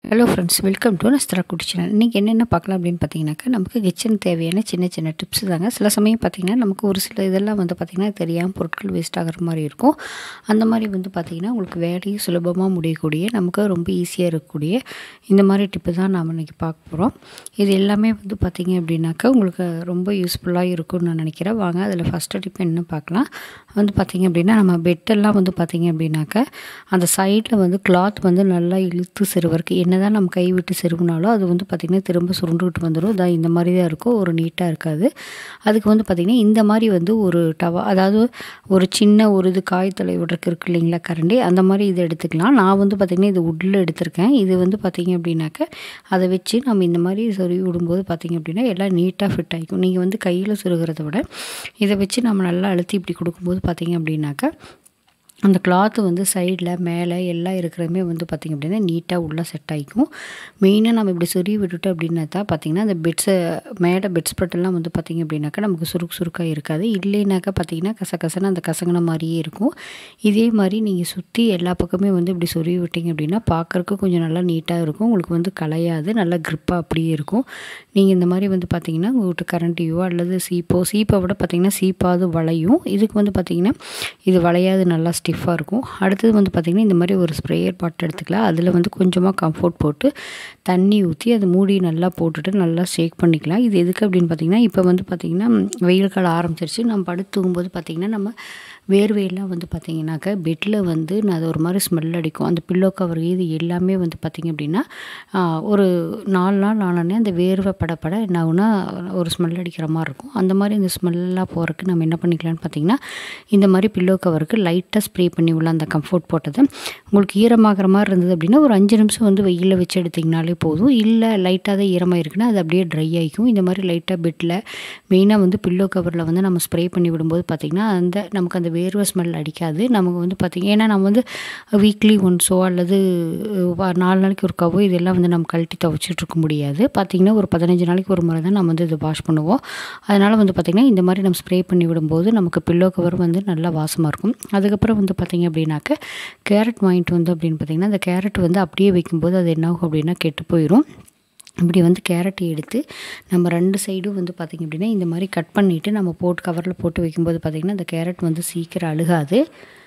hello friends welcome to Nasthara Kutty channel இன்றைக்கி என்னென்ன பார்க்கலாம் அப்படின்னு பார்த்தீங்கன்னாக்கா நமக்கு கிச்சன் தேவையான சின்ன சின்ன டிப்ஸ் தாங்க சில சமயம் பார்த்திங்கன்னா நமக்கு ஒரு சில இதெல்லாம் வந்து பார்த்திங்கன்னா தெரியாமல் பொருட்கள் வேஸ்ட் ஆகிற மாதிரி இருக்கும் அந்த மாதிரி வந்து பார்த்திங்கன்னா உங்களுக்கு வேலையும் சுலபமாக முடியக்கூடிய நமக்கு ரொம்ப ஈஸியாக இருக்கக்கூடிய இந்த மாதிரி டிப்பு தான் நாம் இன்றைக்கி பார்க்க போகிறோம் இது எல்லாமே வந்து பார்த்திங்க அப்படின்னாக்கா உங்களுக்கு ரொம்ப யூஸ்ஃபுல்லாக இருக்கும்னு நான் நினைக்கிறேன் வாங்க அதில் ஃபஸ்ட்டு டிப் என்ன பார்க்கலாம் வந்து பார்த்திங்க அப்படின்னா நம்ம பெட்டெல்லாம் வந்து பார்த்திங்க அப்படின்னாக்கா அந்த சைடில் வந்து கிளாத் வந்து நல்லா இழுத்து சிறுவருக்கு என்ன தான் நம்ம கை விட்டு செருவினாலும் அது வந்து பார்த்திங்கன்னா திரும்ப சுருண்டுக்கிட்டு வந்துடும் இதான் இந்த மாதிரி தான் இருக்கும் ஒரு நீட்டாக இருக்காது அதுக்கு வந்து பார்த்திங்கன்னா இந்த மாதிரி வந்து ஒரு டவா அதாவது ஒரு சின்ன ஒரு இது காய்த்தலை விடுறக்கு இருக்கு இல்லைங்களா கரண்டி அந்த மாதிரி இது எடுத்துக்கலாம் நான் வந்து பார்த்திங்கன்னா இது உட்டில் எடுத்திருக்கேன் இது வந்து பார்த்திங்க அப்படின்னாக்க அதை வச்சு நம்ம இந்த மாதிரி சொருவி விடும்போது பார்த்திங்க அப்படின்னா எல்லாம் நீட்டாக ஃபிட் ஆகிக்கும் நீங்கள் வந்து கையில் சொருகிறத விட இதை வச்சு நம்ம நல்லா அழுத்தி இப்படி கொடுக்கும்போது பார்த்திங்க அப்படின்னாக்கா அந்த கிளாத்து வந்து சைடில் மேலே எல்லாம் இருக்கிறதுமே வந்து பார்த்திங்க அப்படின்னா நீட்டாக உள்ளே செட் ஆகிக்கும் மெயினாக நம்ம இப்படி சொருவி விட்டுட்டோம் அப்படின்னா தான் பார்த்திங்கன்னா அந்த பெட்ஸை மேலே பெட் ஸ்ப்ரெட்டெல்லாம் வந்து பார்த்திங்க அப்படின்னாக்கா நமக்கு சுருக்கு சுருக்காக இருக்காது இல்லைனாக்கா பார்த்திங்கன்னா கச கசன்னு அந்த கசங்கின மாதிரியே இருக்கும் இதே மாதிரி நீங்கள் சுற்றி எல்லா பக்கமே வந்து இப்படி சொருவி விட்டிங்க அப்படின்னா பார்க்குறக்கு கொஞ்சம் நல்லா நீட்டாக இருக்கும் உங்களுக்கு வந்து கலையாது நல்லா க்ரிப்பாக அப்படியே இருக்கும் நீங்கள் இந்த மாதிரி வந்து பார்த்திங்கன்னா உங்கள் வீட்டு கரண்டியோ அல்லது சீப்போ சீப்பை விட பார்த்திங்கன்னா சீப்பாவது வளையும் இதுக்கு வந்து பார்த்திங்கன்னா இது வளையாது நல்லா ஸ்டிஃபாக இருக்கும் அடுத்தது வந்து பார்த்திங்கன்னா இந்த மாதிரி ஒரு ஸ்ப்ரேயர் பாட்டில் எடுத்துக்கலாம் அதில் வந்து கொஞ்சமாக கம்ஃபோர்ட் போட்டு தண்ணி ஊற்றி அதை மூடி நல்லா போட்டுட்டு நல்லா ஷேக் பண்ணிக்கலாம் இது எதுக்கு அப்படின்னு பார்த்திங்கன்னா இப்போ வந்து பார்த்திங்கன்னா வெயில் காலம் ஆரம்பிச்சிருச்சு நம்ம படுத்து தூங்கும்போது பார்த்திங்கன்னா நம்ம வேர்வையெல்லாம் வந்து பார்த்திங்கனாக்கா பெட்டில் வந்து நான் அது ஒரு மாதிரி ஸ்மெல் அடிக்கும் அந்த பில்லோ கவர் இது எல்லாமே வந்து பார்த்திங்க அப்படின்னா ஒரு நாலு நாள் ஆனோடனே அந்த வேர்வை படப்பட என்ன ஆகுனா ஒரு ஸ்மெல் அடிக்கிற மாதிரி இருக்கும் அந்த மாதிரி இந்த ஸ்மெல்லாம் போகிறதுக்கு நம்ம என்ன பண்ணிக்கலாம்னு பார்த்திங்கன்னா இந்த மாதிரி பில்லோ கவருக்கு லைட்டாக ஸ்ப்ரே பண்ணி உள்ள அந்த கம்ஃபோர்ட் போட்டது உங்களுக்கு ஈரமாகிற மாதிரி இருந்தது அப்படின்னா ஒரு அஞ்சு நிமிஷம் வந்து வெயிலில் வச்சு எடுத்திங்கனாலே போதும் இல்லை லைட்டாக தான் ஈரமாக இருக்குன்னா அது அப்படியே ட்ரை ஆகிக்கும் இந்த மாதிரி லைட்டாக பெட்டில் மெயினாக வந்து பில்லோ கவரில் வந்து நம்ம ஸ்ப்ரே பண்ணி விடும்போது பார்த்திங்கன்னா அந்த நமக்கு அந்த வேர்வை ஸ்மெல் அடிக்காது நமக்கு வந்து பார்த்திங்க ஏன்னா நம்ம வந்து வீக்லி ஒன்ஸோ அல்லது நாலு நாளைக்கு ஒரு கவோ இதெல்லாம் வந்து நம்ம கழட்டி துவைச்சிட்டு இருக்க முடியாது பார்த்திங்கன்னா ஒரு பதினஞ்சு நாளைக்கு ஒரு முறை தான் நம்ம வந்து இதை வாஷ் பண்ணுவோம் அதனால் வந்து பார்த்திங்கன்னா இந்த மாதிரி நம்ம ஸ்ப்ரே பண்ணி விடும்போது நமக்கு பில்லோ கவர் வந்து நல்லா வாசமாக இருக்கும் அதுக்கப்புறம் வந்து பார்த்திங்க அப்படின்னாக்க கேரட் வாங்கிட்டு வந்து அப்படின்னு பார்த்திங்கன்னா அந்த கேரட் வந்து அப்படியே வைக்கும்போது அது என்ன ஆகும் அப்படின்னா கெட்டு போயிடும் இப்படி வந்து கேரட்டை எடுத்து நம்ம ரெண்டு சைடும் வந்து பார்த்திங்க அப்படின்னா இந்த மாதிரி கட் பண்ணிவிட்டு நம்ம போட்டு கவரில் போட்டு வைக்கும்போது பார்த்திங்கன்னா அந்த கேரட் வந்து சீக்கிரம் அழுகாது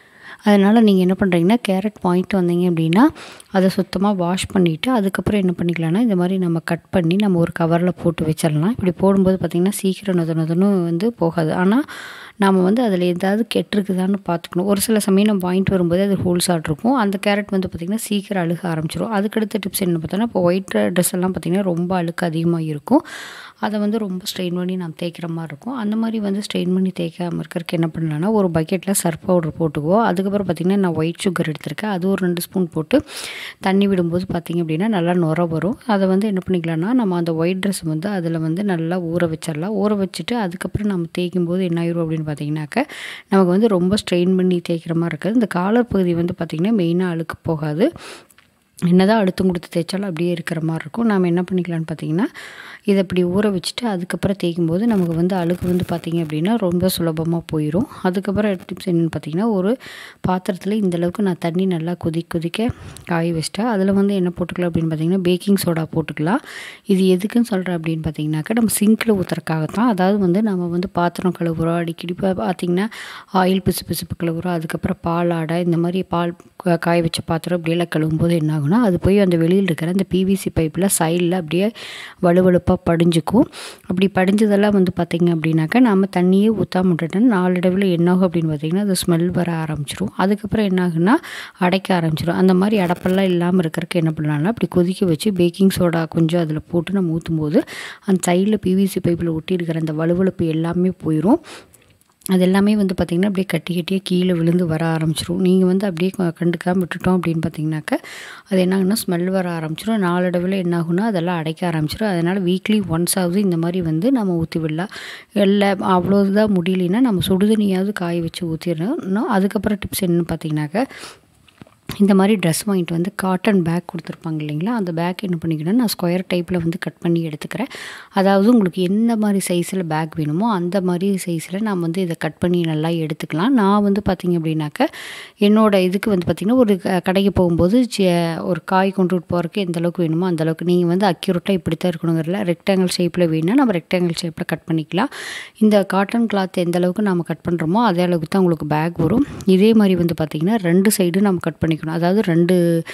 அதனால் நீங்கள் என்ன பண்ணுறீங்கன்னா கேரட் பாயிண்ட் வந்தீங்க அப்படின்னா அதை சுத்தமாக வாஷ் பண்ணிவிட்டு அதுக்கப்புறம் என்ன பண்ணிக்கலாம்னா இந்த மாதிரி நம்ம கட் பண்ணி நம்ம ஒரு கவரில் போட்டு வச்சிடலாம் இப்படி போடும்போது பார்த்திங்கன்னா சீக்கிரம் நொத நொதனும் வந்து போகாது ஆனால் நாம் வந்து அதில் ஏதாவது கெட்டிருக்குதான்னு பார்த்துக்கணும் ஒரு சில சமயம் நம்ம வாங்கிட்டு வரும்போது அது ஹோல்ஸ் இருக்கும் அந்த கேரட் வந்து பார்த்திங்கன்னா சீக்கிரம் அழுக ஆரம்பிச்சிடும் அதுக்கடுத்த டிப்ஸ் என்ன பார்த்தோன்னா இப்போ ஒயிட் ட்ரெஸ் எல்லாம் பார்த்திங்கன்னா ரொம்ப அழுக்கு அதிகமாக இருக்கும் அதை வந்து ரொம்ப ஸ்ட்ரெயின் பண்ணி நம்ம தேய்க்கிற மாதிரி இருக்கும் அந்த மாதிரி வந்து ஸ்ட்ரெயின் பண்ணி தேய்க்காமல் இருக்கிறதுக்கு என்ன பண்ணலான்னா ஒரு பக்கெட்டில் சர்ஃப் பவுடர் போட்டுக்குவோம் அதுக்கப்புறம் பார்த்திங்கன்னா நான் ஒயிட் சுகர் எடுத்திருக்கேன் அது ஒரு ரெண்டு ஸ்பூன் போட்டு தண்ணி விடும்போது பார்த்திங்க அப்படின்னா நல்லா நுர வரும் அதை வந்து என்ன பண்ணிக்கலாம்னா நம்ம அந்த ஒயிட் ட்ரெஸ் வந்து அதில் வந்து நல்லா ஊற வச்சிடலாம் ஊற வச்சுட்டு அதுக்கப்புறம் நம்ம தேய்க்கும் போது என்ன ஆயிரும் அப்படின்னு பார்த்தீங்கன்னாக்க நமக்கு வந்து ரொம்ப ஸ்ட்ரெயின் பண்ணி தேய்க்கிற மாதிரி இருக்காது இந்த காலர் பகுதி வந்து பார்த்திங்கன்னா மெயினாக அழுக்கு போகாது என்னதான் அழுத்தம் கொடுத்து தேய்ச்சாலும் அப்படியே இருக்கிற மாதிரி இருக்கும் நாம் என்ன பண்ணிக்கலாம்னு பார்த்தீங்கன்னா இதை அப்படி ஊற வச்சுட்டு அதுக்கப்புறம் தேய்க்கும் போது நமக்கு வந்து அழுக்கு வந்து பார்த்திங்க அப்படின்னா ரொம்ப சுலபமாக போயிடும் அதுக்கப்புறம் டிப்ஸ் என்னென்னு பார்த்தீங்கன்னா ஒரு பாத்திரத்தில் இந்தளவுக்கு நான் தண்ணி நல்லா கொதி கொதிக்க காய வச்சிட்டேன் அதில் வந்து என்ன போட்டுக்கலாம் அப்படின்னு பார்த்தீங்கன்னா பேக்கிங் சோடா போட்டுக்கலாம் இது எதுக்குன்னு சொல்கிறேன் அப்படின்னு பார்த்தீங்கன்னாக்கா நம்ம சிங்கில் ஊற்றுறக்காகத்தான் அதாவது வந்து நம்ம வந்து பாத்திரம் கழுவுறோம் அடிக்கடி பார்த்திங்கன்னா ஆயில் பிசு பிசுப்பு கழுவுறோம் அதுக்கப்புறம் பால் ஆடை இந்த மாதிரி பால் காய வச்ச பாத்திரம் இப்படியெல்லாம் கழுவும்போது என்ன ஆகுனா அது போய் அந்த வெளியில் இருக்கிற அந்த பிவிசி பைப்பில் சைடில் அப்படியே வலுவழுப்பாக படிஞ்சுக்கும் அப்படி படிஞ்சதெல்லாம் வந்து பார்த்திங்க அப்படின்னாக்கா நம்ம தண்ணியே ஊற்றாம விட்டுட்டோம் நாளடைவில் என்னாகும் அப்படின்னு பார்த்திங்கன்னா அது ஸ்மெல் வர ஆரம்பிச்சிடும் அதுக்கப்புறம் என்ன ஆகுனா அடைக்க ஆரம்பிச்சிடும் அந்த மாதிரி அடப்பெல்லாம் இல்லாமல் இருக்கிறதுக்கு என்ன பண்ணலாம்னா அப்படி கொதிக்க வச்சு பேக்கிங் சோடா கொஞ்சம் அதில் போட்டு நம்ம ஊற்றும் போது அந்த சைடில் பிவிசி பைப்பில் ஒட்டி இருக்கிற அந்த வலுவழுப்பு எல்லாமே போயிடும் அது எல்லாமே வந்து பார்த்திங்கன்னா அப்படியே கட்டி கட்டியே கீழே விழுந்து வர ஆரம்பிச்சிரும் நீங்கள் வந்து அப்படியே கண்டுக்காமல் விட்டுட்டோம் அப்படின்னு பார்த்தீங்கன்னாக்கா அது என்னாகுன்னா ஸ்மெல் வர ஆரம்பிச்சிடும் நாளடைவில் என்ன ஆகுனா அதெல்லாம் அடைக்க ஆரம்பிச்சிடும் அதனால் வீக்லி ஒன்ஸ் ஆகுது இந்த மாதிரி வந்து நம்ம ஊற்றி விடலாம் இல்லை அவ்வளோதான் முடியலன்னா நம்ம சுடுதண்ணியாவது காய வச்சு ஊற்றிடணும் அதுக்கப்புறம் டிப்ஸ் என்னென்னு பார்த்தீங்கன்னாக்கா இந்த மாதிரி ட்ரெஸ் வாங்கிட்டு வந்து காட்டன் பேக் கொடுத்துருப்பாங்க இல்லைங்களா அந்த பேக் என்ன பண்ணிக்கணும் நான் ஸ்கொயர் டைப்பில் வந்து கட் பண்ணி எடுத்துக்கிறேன் அதாவது உங்களுக்கு எந்த மாதிரி சைஸில் பேக் வேணுமோ அந்த மாதிரி சைஸில் நான் வந்து இதை கட் பண்ணி நல்லா எடுத்துக்கலாம் நான் வந்து பார்த்திங்க அப்படின்னாக்க என்னோடய இதுக்கு வந்து பார்த்திங்கன்னா ஒரு க- கடைக்கு போகும்போது சி- ஒரு காய் கொண்டு போகிறதுக்கு எந்த அளவுக்கு வேணுமோ அந்த அளவுக்கு நீங்கள் வந்து அக்யூரேட்டாக இப்படி தான் இருக்கணுங்கிறல ரெக்டாங்கிள் ஷேப்பில் வேணும்னா நம்ம ரெக்டாங்கிள் ஷேப்பில் கட் பண்ணிக்கலாம் இந்த காட்டன் கிளாத் எந்த அளவுக்கு நம்ம கட் பண்ணுறோமோ அதே அளவுக்கு தான் உங்களுக்கு பேக் வரும் இதே மாதிரி வந்து பார்த்திங்கன்னா ரெண்டு சைடும் நம்ம கட் பண்ணிக்கணும் அதாவது ரெண்டு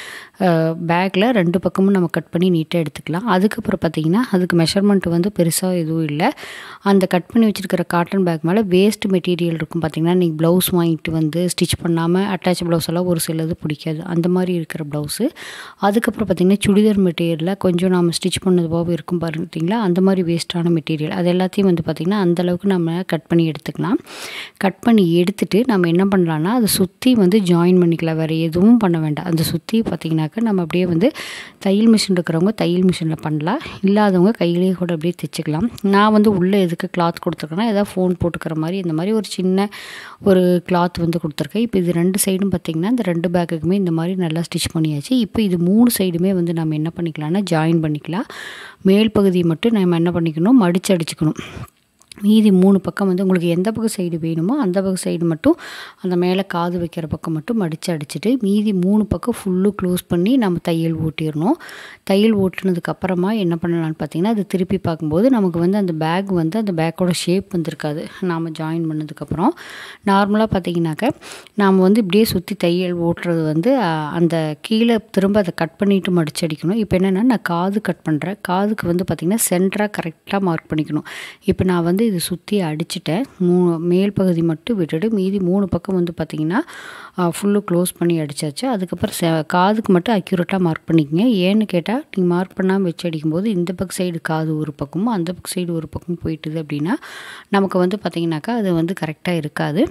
பேக்கில் ரெண்டு பக்கமும் நம்ம கட் பண்ணி நீட்டாக எடுத்துக்கலாம் அதுக்கப்புறம் பார்த்திங்கன்னா அதுக்கு மெஷர்மெண்ட் வந்து பெருசாக எதுவும் இல்லை அந்த கட் பண்ணி வச்சுருக்கிற காட்டன் பேக் மேலே வேஸ்ட் மெட்டீரியல் இருக்கும் பார்த்திங்கன்னா நீங்கள் ப்ளவுஸ் வாங்கிட்டு வந்து ஸ்டிச் பண்ணாமல் அட்டாச் ப்ளவுஸ் எல்லாம் ஒரு சிலது பிடிக்காது அந்த மாதிரி இருக்கிற ப்ளவுஸு அதுக்கப்புறம் பார்த்திங்கன்னா சுடிதார் மெட்டீரியலில் கொஞ்சம் நம்ம ஸ்டிச் பண்ணது போக இருக்கும் பார்த்தீங்களா அந்த மாதிரி வேஸ்ட்டான மெட்டீரியல் அது எல்லாத்தையும் வந்து பார்த்திங்கன்னா அந்த அளவுக்கு நம்ம கட் பண்ணி எடுத்துக்கலாம் கட் பண்ணி எடுத்துட்டு நம்ம என்ன பண்ணலான்னா அதை சுற்றி வந்து ஜாயின் பண்ணிக்கலாம் வேறு எதுவும் பண்ண வேண்டாம் அந்த சுற்றி பார்த்திங்கனாக்கா நம்ம அப்படியே வந்து தையல் மிஷின் இருக்கிறவங்க தையல் மிஷினில் பண்ணலாம் இல்லாதவங்க கையிலேயே கூட அப்படியே தைச்சிக்கலாம் நான் வந்து உள்ளே எதுக்கு கிளாத் கொடுத்துருக்கேன்னா ஏதாவது ஃபோன் போட்டுக்கிற மாதிரி இந்த மாதிரி ஒரு சின்ன ஒரு கிளாத் வந்து கொடுத்துருக்கேன் இப்போ இது ரெண்டு சைடும் பார்த்திங்கன்னா இந்த ரெண்டு பேக்குக்குமே இந்த மாதிரி நல்லா ஸ்டிச் பண்ணியாச்சு இப்போ இது மூணு சைடுமே வந்து நம்ம என்ன பண்ணிக்கலாம்னா ஜாயின் பண்ணிக்கலாம் மேல் பகுதியை மட்டும் நம்ம என்ன பண்ணிக்கணும் மடிச்சு அடிச்சுக்கணும் மீதி மூணு பக்கம் வந்து உங்களுக்கு எந்த பக்கம் சைடு வேணுமோ அந்த பக்கம் சைடு மட்டும் அந்த மேலே காது வைக்கிற பக்கம் மட்டும் மடித்து அடிச்சுட்டு மீதி மூணு பக்கம் ஃபுல்லு க்ளோஸ் பண்ணி நம்ம தையல் ஓட்டிடணும் தையல் ஓட்டுனதுக்கு அப்புறமா என்ன பண்ணலாம்னு பார்த்தீங்கன்னா அது திருப்பி பார்க்கும்போது நமக்கு வந்து அந்த பேக் வந்து அந்த பேக்கோட ஷேப் வந்திருக்காது நாம் ஜாயின் பண்ணதுக்கப்புறம் நார்மலாக பார்த்தீங்கன்னாக்க நாம் வந்து இப்படியே சுற்றி தையல் ஓட்டுறது வந்து அஹ், அந்த கீழே திரும்ப அதை கட் பண்ணிட்டு மடிச்சு அடிக்கணும் இப்போ என்னென்னா நான் காது கட் பண்ணுறேன் காதுக்கு வந்து பார்த்திங்கன்னா சென்டராக கரெக்டாக மார்க் பண்ணிக்கணும் இப்போ நான் வந்து இது சுற்றி அடிச்சிட்டேன் மூ மேல் பகுதி மட்டும் விட்டுட்டு மீதி மூணு பக்கம் வந்து பார்த்திங்கன்னா ஃபுல்லு க்ளோஸ் பண்ணி அடிச்சாச்சு அதுக்கப்புறம் செ காதுக்கு மட்டும் அக்யூரேட்டாக மார்க் பண்ணிக்கங்க ஏன்னு கேட்டால் நீங்கள் மார்க் பண்ணாமல் வச்சு அடிக்கும்போது இந்த பக்கம் சைடு காது ஒரு பக்கமும் அந்த பக்கம் சைடு ஒரு பக்கம் போயிட்டுது அப்படின்னா நமக்கு வந்து பார்த்திங்கனாக்கா அது வந்து கரெக்டாக இருக்காது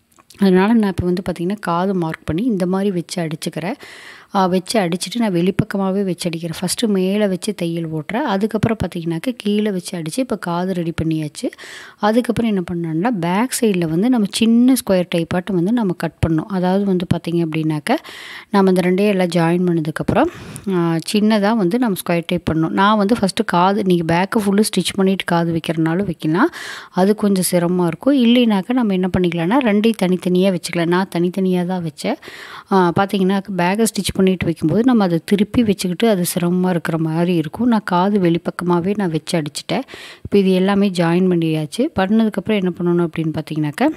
அதனால் நான் இப்போ வந்து பார்த்திங்கன்னா காது மார்க் பண்ணி இந்த மாதிரி வச்சு அடிச்சுக்கிறேன் ஆ, வச்சு அடிச்சுட்டு நான் வெளிப்பக்கமாகவே வச்சு அடிக்கிறேன் ஃபஸ்ட்டு மேலே வச்சு தையல் ஓட்டுறேன் அதுக்கப்புறம் பார்த்திங்கனாக்கா கீழே வச்சு அடித்து இப்போ காது ரெடி பண்ணியாச்சு அதுக்கப்புறம் என்ன பண்ணோம்னா பேக் சைடில் வந்து நம்ம சின்ன ஸ்கொயர் டைப்பாட்டம் வந்து நம்ம கட் பண்ணோம் அதாவது வந்து பார்த்திங்க அப்படின்னாக்க நம்ம இந்த ரெண்டையும் எல்லாம் ஜாயின் பண்ணதுக்கப்புறம் சின்னதாக வந்து நம்ம ஸ்கொயர் டைப் பண்ணோம் நான் வந்து ஃபஸ்ட்டு காது நீங்கள் பேக்கை ஃபுல்லு ஸ்டிச் பண்ணிவிட்டு காது வைக்கிறனாலும் வைக்கலாம் அது கொஞ்சம் சிரமமாக இருக்கும் இல்லைனாக்கா நம்ம என்ன பண்ணிக்கலாம்னா ரெண்டையும் தனித்தனியாக வச்சுக்கலாம் நான் தனித்தனியாக தான் வச்சேன் பார்த்தீங்கன்னா பேக்கை ஸ்டிச் பண்ணிட்டு வைக்கும்போது நம்ம அதை திருப்பி வச்சுக்கிட்டு அது சிரமமாக இருக்கிற மாதிரி இருக்கும் நான் காது வெளிப்பக்கமாகவே நான் வச்சு அடிச்சிட்டேன் இப்போ இது எல்லாமே ஜாயின் பண்ணியாச்சு பண்ணதுக்கப்புறம் என்ன பண்ணணும் அப்படின்னு பார்த்தீங்கன்னாக்கா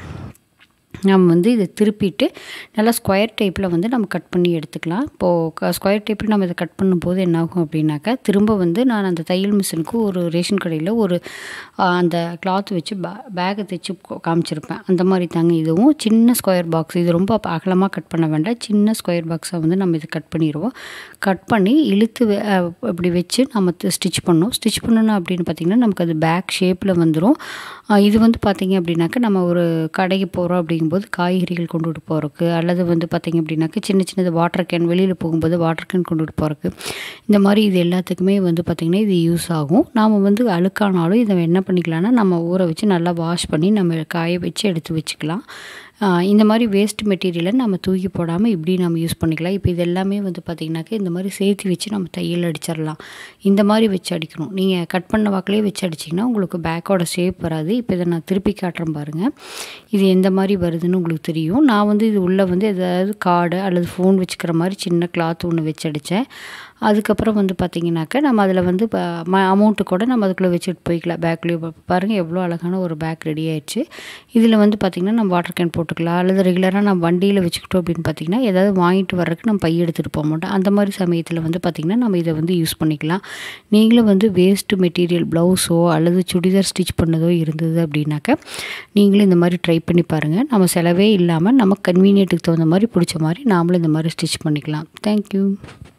நம்ம வந்து இதை திருப்பிட்டு நல்லா ஸ்கொயர் டைப்பில் வந்து நம்ம கட் பண்ணி எடுத்துக்கலாம் இப்போது ஸ்கொயர் டைப்பில் நம்ம இதை கட் பண்ணும்போது என்ன ஆகும் அப்படின்னாக்கா திரும்ப வந்து நான் அந்த தையல் மிஷினுக்கு ஒரு ரேஷன் கடையில் ஒரு ஆ, அந்த கிளாத் வச்சு பே பேக்கை தைச்சு கொ- காமிச்சிருப்பேன் அந்த மாதிரி தாங்க இதுவும் சின்ன ஸ்கொயர் பாக்ஸ் இது ரொம்ப அகலமாக கட் பண்ண வேண்டாம் சின்ன ஸ்கொயர் பாக்ஸாக வந்து நம்ம இதை கட் பண்ணிடுவோம் கட் பண்ணி இழுத்து வெ- அ, இப்படி வச்சு நம்ம ஸ்டிச் பண்ணோம் ஸ்டிச் பண்ணணும் அப்படின்னு பார்த்திங்கன்னா நமக்கு அது பேக் ஷேப்பில் வந்துடும் இது வந்து பார்த்திங்க அப்படின்னாக்கா நம்ம ஒரு கடைக்கு போகிறோம் அப்படிங்கும்போது காய்கறிகள் கொண்டுட்டு போகிறதுக்கு அல்லது வந்து பார்த்திங்க அப்படின்னாக்கா சின்ன சின்னது வாட்டர் கேன் வெளியில் போகும்போது வாட்டர் கேன் கொண்டுட்டு போகிறதுக்கு இந்த மாதிரி இது எல்லாத்துக்குமே வந்து பார்த்திங்கன்னா இது யூஸ் ஆகும் நாம் வந்து அழுக்கானாலும் இதை என்ன பண்ணிக்கலாம்னா நம்ம ஊற வச்சு நல்லா வாஷ் பண்ணி நம்ம காய வச்சு எடுத்து வச்சுக்கலாம் ஆஹ் இந்த மாதிரி வேஸ்ட் மெட்டீரியலை நம்ம தூக்கி போடாமல் இப்படி நம்ம யூஸ் பண்ணிக்கலாம் இப்போ இது எல்லாமே வந்து பார்த்திங்கனாக்கா இந்த மாதிரி சேர்த்து வச்சு நம்ம தையல் அடிச்சிடலாம் இந்த மாதிரி வச்சு அடிக்கணும் நீங்கள் கட் பண்ண வாக்கிலே வச்சு அடிச்சிங்கன்னா உங்களுக்கு பேக்கோட ஷேப் வராது இப்போ இதை நான் திருப்பி காட்டுறேன் பாருங்கள் இது எந்த மாதிரி வருதுன்னு உங்களுக்கு தெரியும் நான் வந்து இது உள்ளே வந்து ஏதாவது கார்டு அல்லது ஃபோன் வச்சுக்கிற மாதிரி சின்ன கிளாத் ஒன்று வச்சு அடித்தேன் அதுக்கப்புறம் வந்து பார்த்திங்கனாக்கா நம்ம அதில் வந்து அமௌண்ட்டு கூட நம்ம அதுக்குள்ளே வச்சுட்டு போய்க்கலாம் பேக்லேயும் பாருங்கள் எவ்வளோ அழகான ஒரு பேக் ரெடி ஆயிடுச்சு இதில் வந்து பார்த்திங்கன்னா நம்ம வாட்டர் கேன் போட்டுக்கலாம் அல்லது ரெகுலராக நம்ம வண்டியில் வச்சுக்கிட்டோம் அப்படின்னு பார்த்திங்கன்னா ஏதாவது வாங்கிட்டு வர்றதுக்கு நம்ம பை எடுத்துகிட்டு போக மாட்டோம் அந்த மாதிரி சமயத்தில் வந்து பார்த்திங்கன்னா நம்ம இதை வந்து யூஸ் பண்ணிக்கலாம் நீங்களும் வந்து வேஸ்ட் மெட்டீரியல் ப்ளவுஸோ அல்லது சுடிதார் ஸ்டிச் பண்ணதோ இருந்தது அப்படின்னாக்கா நீங்களும் இந்த மாதிரி ட்ரை பண்ணி பாருங்கள் நம்ம செலவே இல்லாமல் நம்ம கன்வீனியன்ட்டுக்கு தகுந்த மாதிரி பிடிச்ச மாதிரி நாமளும் இந்த மாதிரி ஸ்டிச் பண்ணிக்கலாம் தேங்க்யூ